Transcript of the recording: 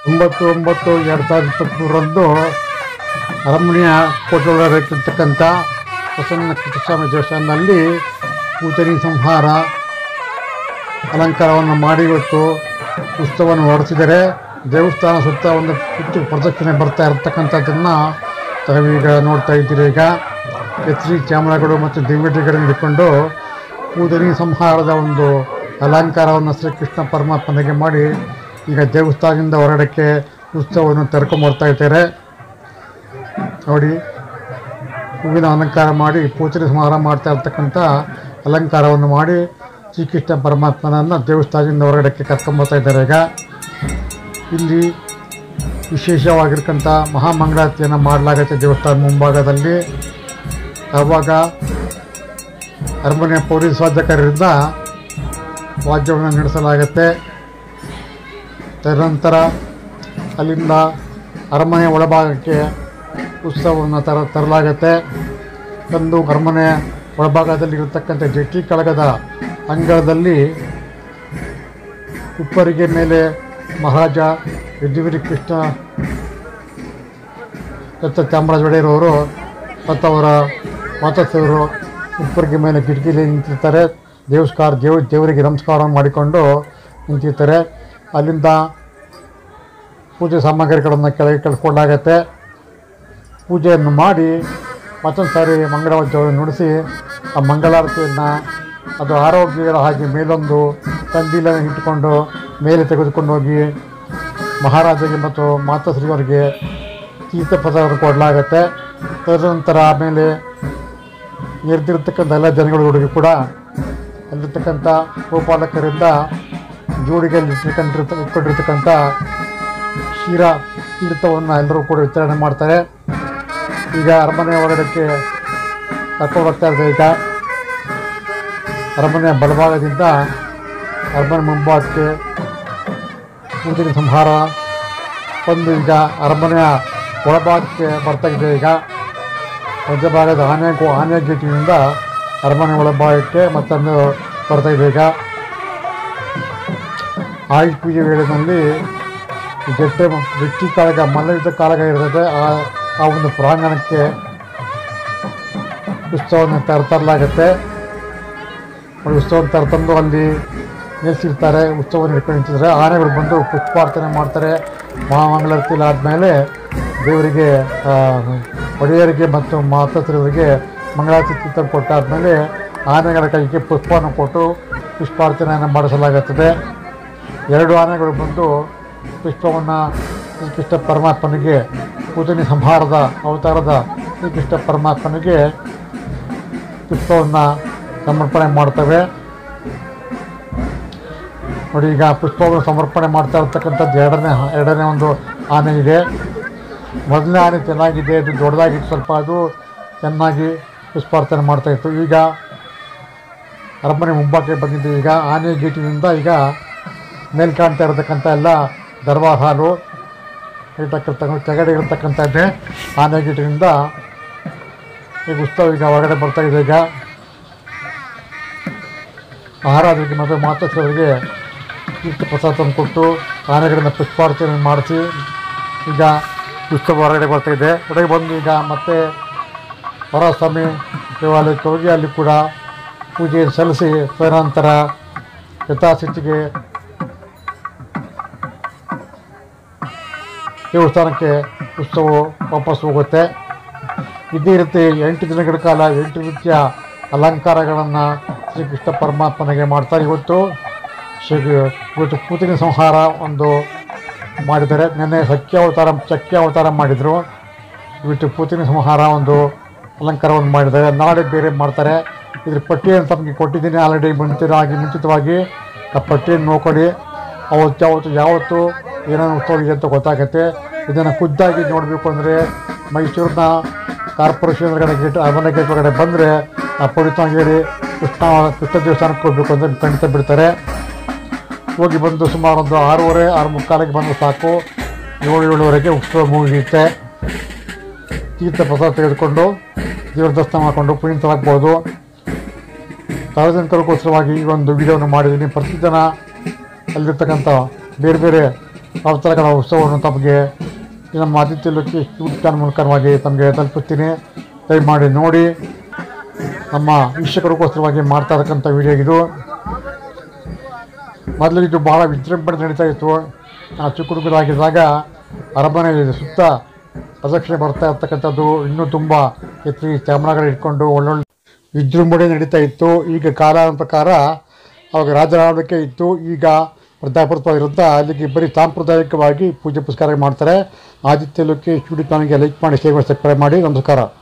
ಒಂಬತ್ತು ಒಂಬತ್ತು ಎರಡು ಸಾವಿರದ ಇಪ್ಪತ್ತ್ಮೂರರಂದು ಅರಮನೆಯ ಕೋಟೆಯೊಳಗಿರ್ತಕ್ಕಂಥ ಪ್ರಸನ್ನ ಕೃಷ್ಣಸ್ವಾಮಿ ದೇವಸ್ಥಾನದಲ್ಲಿ ಪೂತನಿ ಸಂಹಾರ ಅಲಂಕಾರವನ್ನು ಮಾಡಿ ಇವತ್ತು ಉತ್ಸವವನ್ನು ಹೊರಡಿಸಿದರೆ ದೇವಸ್ಥಾನ ಸುತ್ತ ಒಂದು ಸುತ್ತು ಪ್ರದಕ್ಷಿಣೆ ಬರ್ತಾ ಇರತಕ್ಕಂಥದ್ದನ್ನು ತಾವೀಗ ನೋಡ್ತಾ ಇದ್ದೀರಿ ಈಗ ಎಚ್ ಕ್ಯಾಮ್ರಾಗಳು ಮತ್ತು ದಿವ್ಯಟಿಗಳನ್ನು ಹಿಡ್ಕೊಂಡು ಪೂಜನಿ ಸಂಹಾರದ ಒಂದು ಅಲಂಕಾರವನ್ನು ಶ್ರೀಕೃಷ್ಣ ಪರಮಾತ್ಮನಿಗೆ ಮಾಡಿ ಈಗ ದೇವಸ್ಥಾನದಿಂದ ಹೊರಡಕ್ಕೆ ಉತ್ಸವವನ್ನು ತೆರ್ಕೊಂಬರ್ತಾ ಇದ್ದಾರೆ ನೋಡಿ ಹೂವಿನ ಅಲಂಕಾರ ಮಾಡಿ ಪೂಜನೆ ಸಂಹಾರ ಮಾಡ್ತಾ ಇರ್ತಕ್ಕಂಥ ಅಲಂಕಾರವನ್ನು ಮಾಡಿ ಶ್ರೀಕೃಷ್ಣ ಪರಮಾತ್ಮನನ್ನು ದೇವಸ್ಥಾನದಿಂದ ಹೊರಗಡೆಗೆ ಕರ್ಕೊಂಬರ್ತಾ ಇದ್ದಾರೆ ಈಗ ಇಲ್ಲಿ ವಿಶೇಷವಾಗಿರ್ತಕ್ಕಂಥ ಮಹಾಮಂಗಳಾರತಿಯನ್ನು ಮಾಡಲಾಗುತ್ತೆ ದೇವಸ್ಥಾನ ಮುಂಭಾಗದಲ್ಲಿ ಆವಾಗ ಅರಮನೆ ಪೊಲೀಸ್ ವಾದ್ಯಕಾರರಿಂದ ವಾದ್ಯವನ್ನು ನಡೆಸಲಾಗುತ್ತೆ ತದನಂತರ ಅಲ್ಲಿಂದ ಅರಮನೆ ಒಳಭಾಗಕ್ಕೆ ಉತ್ಸವವನ್ನು ತರ ತರಲಾಗುತ್ತೆ ತಂದು ಅರಮನೆ ಒಳಭಾಗದಲ್ಲಿ ಇರತಕ್ಕಂಥ ಜಟ್ಟಿ ಕಳಗದ ಅಂಗಳದಲ್ಲಿ ಉಪ್ಪರಿಗೆ ಮೇಲೆ ಮಹಾರಾಜ ಯದುಗಿರಿ ಕೃಷ್ಣ ದತ್ತ ಚಾಮರಾಜ ಒಡೆಯರವರು ಮತ್ತು ಅವರ ಮಾತಾಡ್ಸೋರು ಉಪ್ಪರಿಗೆ ಮೇಲೆ ಕಿಟಕಿಲಿ ನಿಂತಿರ್ತಾರೆ ದೇವಸ್ಕಾರ ದೇವ ದೇವರಿಗೆ ನಮಸ್ಕಾರ ಮಾಡಿಕೊಂಡು ನಿಂತಿರ್ತಾರೆ ಅಲ್ಲಿಂದ ಪೂಜೆ ಸಾಮಗ್ರಿಗಳನ್ನು ಕೆಳಗೆ ಕಳ್ಕೊಂಡಾಗತ್ತೆ ಪೂಜೆಯನ್ನು ಮಾಡಿ ಮತ್ತೊಂದು ಸಾರಿ ಮಂಗಳವಾದ್ಯವನ್ನು ನುಡಿಸಿ ಆ ಮಂಗಳಾರತಿಯನ್ನು ಅದು ಆರೋಗ್ಯಗಳ ಹಾಗೆ ಮೇಲೊಂದು ಕಂದೀಲನ್ನು ಇಟ್ಟುಕೊಂಡು ಮೇಲೆ ತೆಗೆದುಕೊಂಡು ಹೋಗಿ ಮಹಾರಾಜರಿಗೆ ಮತ್ತು ಮಾತಾಶ್ರೀವರಿಗೆ ತೀರ್ಥಪ್ರಸಾದವನ್ನು ಕೊಡಲಾಗತ್ತೆ ತದನಂತರ ಆಮೇಲೆ ನೆರೆದಿರ್ತಕ್ಕಂಥ ಎಲ್ಲ ಜನಗಳಿಗೆ ಕೂಡ ಅಲ್ಲಿರ್ತಕ್ಕಂಥ ಗೋಪಾಲಕರಿಂದ ಜೋಡಿಗೆಯಲ್ಲಿ ಇಟ್ಕೊಂಡಿರ್ತ ಇಟ್ಕೊಂಡಿರ್ತಕ್ಕಂಥ ಕ್ಷೀರ ತೀರ್ಥವನ್ನು ಎಲ್ಲರೂ ಕೂಡ ವಿತರಣೆ ಮಾಡ್ತಾರೆ ಈಗ ಅರಮನೆ ಒಳಗಡೆಗೆ ಕರ್ಕೊಂಡು ಹೋಗ್ತಾ ಇದೆ ಈಗ ಅರಮನೆಯ ಬಲಭಾಗದಿಂದ ಅರಮನೆ ಮುಂಭಾಗಕ್ಕೆ ಪೂಜೆಗೆ ಸಂಹಾರ ಬಂದು ಈಗ ಅರಮನೆಯ ಒಳಭಾಗಕ್ಕೆ ಬರ್ತಾ ಇದೆ ಈಗ ಮಧ್ಯಭಾಗದ ಆನೆ ಗೋ- ಆನೆ ಗೇಟಿನಿಂದ ಅರಮನೆ ಒಳಭಾಗಕ್ಕೆ ಮತ್ತೊಂದು ಬರ್ತಾ ಇದೆ ಈಗ ಆಯುಷ್ ಪೂಜೆ ವೇಳೆಯಲ್ಲಿ ಈ ಜಟ್ಟೆ ಜಟ್ಟಿ ಕಾಳಗ ಮಲ್ಲಯುದ್ಧ ಕಾಳಗ ಇರ್ತದೆ ಆ ಆ ಒಂದು ಪ್ರಾಂಗಣಕ್ಕೆ ಉತ್ಸವವನ್ನು ತರ ತರಲಾಗತ್ತೆ ಅವ್ರು ಉತ್ಸವವನ್ನು ತರತಂದು ಅಲ್ಲಿ ನಿಲ್ಲಿಸಿರ್ತಾರೆ ಉತ್ಸವವನ್ನು ಹಿಡ್ಕೊಂಡು ನಿಂತಿದ್ದಾರೆ ಆನೆಗಳು ಬಂದು ಪುಷ್ಪಾರ್ಚನೆ ಮಾಡ್ತಾರೆ ಮಹಾಮಂಗಳಾರತಿ ಆದಮೇಲೆ ದೇವರಿಗೆ ಆ, ಒಡೆಯರಿಗೆ ಮತ್ತು ಮಾತಾಶ್ರೀವರಿಗೆ ಮಂಗಳಾರತಿ ತೀರ್ಥ ಕೊಟ್ಟಾದ್ಮೇಲೆ ಆನೆಗಳ ಕೈಗೆ ಪುಷ್ಪವನ್ನು ಕೊಟ್ಟು ಪುಷ್ಪಾರ್ಚನೆಯನ್ನು ಮಾಡಿಸಲಾಗುತ್ತದೆ ಎರಡು ಆನೆಗಳು ಬಂದು ಪುಷ್ಪವನ್ನು ಶ್ರೀಕೃಷ್ಣ ಪರಮಾತ್ಮನಿಗೆ ಪೂಜನೆ ಸಂಹಾರದ ಅವತಾರದ ಶ್ರೀಕೃಷ್ಣ ಪರಮಾತ್ಮನಿಗೆ ಪುಷ್ಪವನ್ನು ಸಮರ್ಪಣೆ ಮಾಡ್ತವೆ ನೋಡಿ ಈಗ ಪುಷ್ಪವನ್ನು ಸಮರ್ಪಣೆ ಮಾಡ್ತಾ ಇರ್ತಕ್ಕಂಥದ್ದು ಎರಡನೇ ಎರಡನೇ ಒಂದು ಆನೆ ಇದೆ ಮೊದಲನೇ ಆನೆ ಚೆನ್ನಾಗಿದೆ ಅದು ದೊಡ್ಡದಾಗಿತ್ತು ಸ್ವಲ್ಪ ಅದು ಚೆನ್ನಾಗಿ ಪುಷ್ಪಾರ್ಚನೆ ಮಾಡ್ತಾ ಇತ್ತು ಈಗ ಅರಮನೆ ಮುಂಭಾಗಕ್ಕೆ ಬಂದಿದ್ದು ಈಗ ಆನೆ ಗೇಟಿನಿಂದ ಈಗ ಮೇಲ್ ಕಾಣ್ತಾ ಇರತಕ್ಕಂಥ ಎಲ್ಲ ದರ್ಬಾರ್ ಹಾಲು ಇರ್ತಕ್ಕಂಥ ಕೆಳಗಡೆ ಇರತಕ್ಕಂಥದ್ದೇ ಆನೆ ಗೇಟಿನಿಂದ ಈಗ ಉತ್ಸವ ಈಗ ಹೊರಗಡೆ ಬರ್ತಾ ಇದೆ ಈಗ ಮಹಾರಾಜರಿಗೆ ಮತ್ತು ಮಾತಾಶ್ವರಿಗೆ ತೀರ್ಥ ಪ್ರಸಾದವನ್ನು ಕೊಟ್ಟು ಆನೆಗಳಿಂದ ಪುಷ್ಪಾರ್ಚನೆ ಮಾಡಿಸಿ ಈಗ ಉತ್ಸವ ಹೊರಗಡೆ ಬರ್ತಾ ಇದೆ ಹೊರಗೆ ಬಂದು ಈಗ ಮತ್ತೆ ವರಸ್ವಾಮಿ ದೇವಾಲಯಕ್ಕೆ ಹೋಗಿ ಅಲ್ಲಿ ಕೂಡ ಪೂಜೆಯನ್ನು ಸಲ್ಲಿಸಿ ತದನಂತರ ಯಥಾಸ್ಥಿತಿಗೆ ದೇವಸ್ಥಾನಕ್ಕೆ ಉತ್ಸವ ವಾಪಸ್ ಹೋಗುತ್ತೆ ಇದೇ ರೀತಿ ಎಂಟು ದಿನಗಳ ಕಾಲ ಎಂಟು ರೀತಿಯ ಅಲಂಕಾರಗಳನ್ನು ಶ್ರೀಕೃಷ್ಣ ಪರಮಾತ್ಮನಿಗೆ ಮಾಡ್ತಾರೆ ಇವತ್ತು ಶ್ರೀ ಇವತ್ತು ಪೂತಿನ ಸಂಹಾರ ಒಂದು ಮಾಡಿದ್ದಾರೆ ನಿನ್ನೆ ಸಖ್ಯಾವತಾರ ಚಕ್ಯಾವತಾರ ಮಾಡಿದರು ಇವತ್ತು ಪೂತಿನ ಸಂಹಾರ ಒಂದು ಅಲಂಕಾರವನ್ನು ಮಾಡಿದ್ದಾರೆ ನಾಳೆ ಬೇರೆ ಮಾಡ್ತಾರೆ ಇದ್ರ ಪಟ್ಟಿಯನ್ನು ತಮಗೆ ಕೊಟ್ಟಿದ್ದೀನಿ ಆಲ್ರೆಡಿ ಮುಂಚಿತವಾಗಿ ಮುಂಚಿತವಾಗಿ ಆ ಪಟ್ಟಿಯನ್ನು ನೋಡ್ಕೊಳ್ಳಿ ಅವತ್ತು ಯಾವತ್ತು ಯಾವತ್ತು ಏನೇನು ಉತ್ಸವ ಇದೆ ಅಂತ ಗೊತ್ತಾಗುತ್ತೆ ಇದನ್ನು ಖುದ್ದಾಗಿ ನೋಡಬೇಕು ಅಂದರೆ ಮೈಸೂರಿನ ಕಾರ್ಪೊರೇಷನ್ ಒಳಗಡೆ ಗೇಟ್ ಅರಮನೆ ಗೇಟ್ ಒಳಗಡೆ ಬಂದರೆ ಆ ಪುಡಿತವಾಗಿ ಹೇಳಿ ಕೃಷ್ಣ ಕೃಷ್ಣ ದೇವಸ್ಥಾನಕ್ಕೆ ಹೋಗ್ಬೇಕು ಅಂತ ಖಂಡಿತ ಬಿಡ್ತಾರೆ ಹೋಗಿ ಬಂದು ಸುಮಾರು ಒಂದು ಆರೂವರೆ ಆರು ಮುಕ್ಕಾಲಿಗೆ ಬಂದು ಸಾಕು ಏಳು ಏಳುವರೆಗೆ ಉತ್ಸವ ಮುಗಿಯುತ್ತೆ ತೀರ್ಥ ಪ್ರಸಾದ ತೆಗೆದುಕೊಂಡು ದೇವ್ರ ದರ್ಶನ ಮಾಡಿಕೊಂಡು ಪುನೀತರಾಗ್ಬೋದು ಸಾರ್ವಜನಿಕರಿಗೋಸ್ಕರವಾಗಿ ಈ ಒಂದು ವಿಡಿಯೋವನ್ನು ಮಾಡಿದ್ದೀನಿ ಪ್ರತಿದಿನ ಅಲ್ಲಿರ್ತಕ್ಕಂಥ ಬೇರೆ ಬೇರೆ ಅವತರಗಳ ಉತ್ಸವವನ್ನು ತಮಗೆ ಈ ನಮ್ಮ ಆದಿತ್ಯ ಲೋಕೇಶ್ ಯೂಟ್ಯೂಬ್ ಚಾನಲ್ ಮೂಲಕವಾಗಿ ತಮಗೆ ತಲುಪುತ್ತೀನಿ ದಯಮಾಡಿ ನೋಡಿ ನಮ್ಮ ವೀಕ್ಷಕರಿಗೋಸ್ಕರವಾಗಿ ಮಾಡ್ತಾ ಇರ್ತಕ್ಕಂಥ ವಿಡಿಯೋ ಇದು ಮೊದಲು ಇದು ಬಹಳ ವಿಜೃಂಭಣೆ ನಡೀತಾ ಇತ್ತು ನಾನು ಚಿಕ್ಕ ಹುಡುಗರಾಗಿದ್ದಾಗ ಅರಮನೆ ಸುತ್ತ ಪ್ರದಕ್ಷಿಣೆ ಬರ್ತಾ ಇರ್ತಕ್ಕಂಥದ್ದು ಇನ್ನೂ ತುಂಬ ಎತ್ತಿ ಕ್ಯಾಮ್ರಾಗಳು ಇಟ್ಕೊಂಡು ಒಳ್ಳೊಳ್ಳೆ ವಿಜೃಂಭಣೆ ನಡೀತಾ ಇತ್ತು ಈಗ ಕಾಲ ಪ್ರಕಾರ ಅವಾಗ ರಾಜರ ಆಳ್ವಿಕೆ ಇತ್ತು ಈಗ ಪ್ರಜಾಪ್ರಭುತ್ವ ಅಲ್ಲಿಗೆ ಬರೀ ಸಾಂಪ್ರದಾಯಿಕವಾಗಿ ಪೂಜೆ ಪುಸ್ಕಾರ ಮಾಡ್ತಾರೆ ಆದಿತ್ಯ ಲೋಕೇಶ್ ಯೂಟ್ಯೂಬ್ ಚಾನಲ್ಗೆ ಲೈಕ್ ಮಾಡಿ ಸೇವೆ ಸಬ್ಸ್ಕ್ರೈಬ್ ಮಾಡಿ ನಮಸ್ಕಾರ